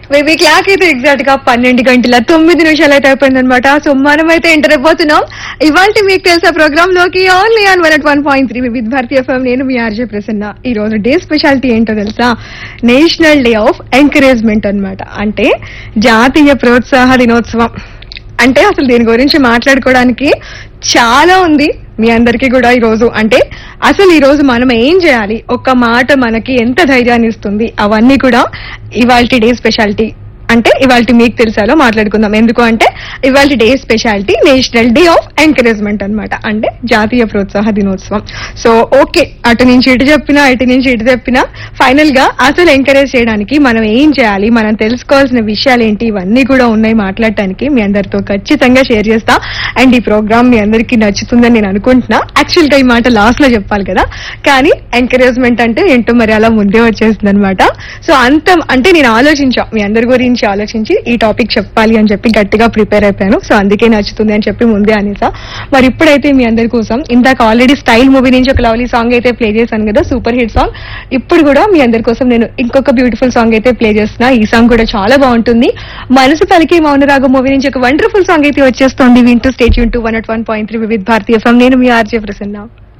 maybe clock అయితే exact గా పన్నెండు గంటల తొమ్మిది నిమిషాలు అయితే అయిపోయిందనమాట సో మనం అయితే ఎంటర్ అయిపోతున్నాం ఇవాళ మీకు తెలిసే ప్రోగ్రామ్ లోకి only on one one point three with Bharatiya FM నేను మీ ఆర్జే ప్రసన్న ఈ రోజు డే స్పెషాలిటీ ఏంటో తెలుసా నేషనల్ డే ఆఫ్ ఎంకరేజ్మెంట్ అన్నమాట అంటే జాతీయ ప్రోత్సాహ దినోత్సవం అంటే అసలు దీని గురించి మాట్లాడుకోవడానికి చాలా ఉంది మీ అందరికీ కూడా ఈ రోజు అంటే అసలు ఈ రోజు మనం ఏం చేయాలి ఒక్క మాట మనకి ఎంత ధైర్యాన్ని ఇస్తుంది అవన్నీ కూడా ఇవాళ డే స్పెషాలిటీ అంటే ఇవాళ మీకు తెలుసాలో మాట్లాడుకుందాం ఎందుకు అంటే ఇవాళ day speciality national day of encouragement అన్నమాట అంటే జాతీయ ప్రోత్సాహ దినోత్సవం సో ఓకే అటు నుంచి ఇటు చెప్పినా ఇటు నుంచి ఇటు చెప్పినా ఫైనల్ గా అసలు ఎంకరేజ్ చేయడానికి మనం ఏం చేయాలి మనం తెలుసుకోవాల్సిన విషయాలు ఏంటి ఇవన్నీ కూడా ఉన్నాయి మాట్లాడటానికి మీ అందరితో ఖచ్చితంగా షేర్ చేస్తా అండ్ ఈ ప్రోగ్రామ్ మీ అందరికీ నచ్చుతుందని నేను అనుకుంటున్నా యాక్చువల్ గా ఈ మాట లాస్ట్ లో చెప్పాలి కదా కానీ ఎంకరేజ్మెంట్ అంటే ఏంటో మరి అలా ముందే వచ్చేస్తుంది అనమాట సో అంత అంటే నేను ఆలోచించా మీ అందరి గురించి ఆలోచించి ఈ టాపిక్ చెప్పాలి అని చెప్పి గట్టిగా ప్రిపేర్ అయిపోయాను సో అందుకే నచ్చుతుంది అని చెప్పి ముందే అనేసా మరి ఇప్పుడైతే మీ అందరి కోసం ఇందాక ఆల్రెడీ స్టైల్ మూవీ నుంచి ఒక లవ్లీ సాంగ్ అయితే ప్లే చేశాను కదా సూపర్ హిట్ సాంగ్ ఇప్పుడు కూడా మీ అందరి కోసం నేను ఇంకొక బ్యూటిఫుల్ సాంగ్ అయితే ప్లే చేస్తున్నా ఈ సాంగ్ కూడా చాలా బాగుంటుంది మనసు పలికి మౌనరాగం మూవీ నుంచి ఒక వండర్ఫుల్ సాంగ్ అయితే వచ్చేస్తుంది వింటూ స్టేట్ యూన్ to one at one point three with Bharatiya FM నేను మీ ఆర్జే ప్రసన్న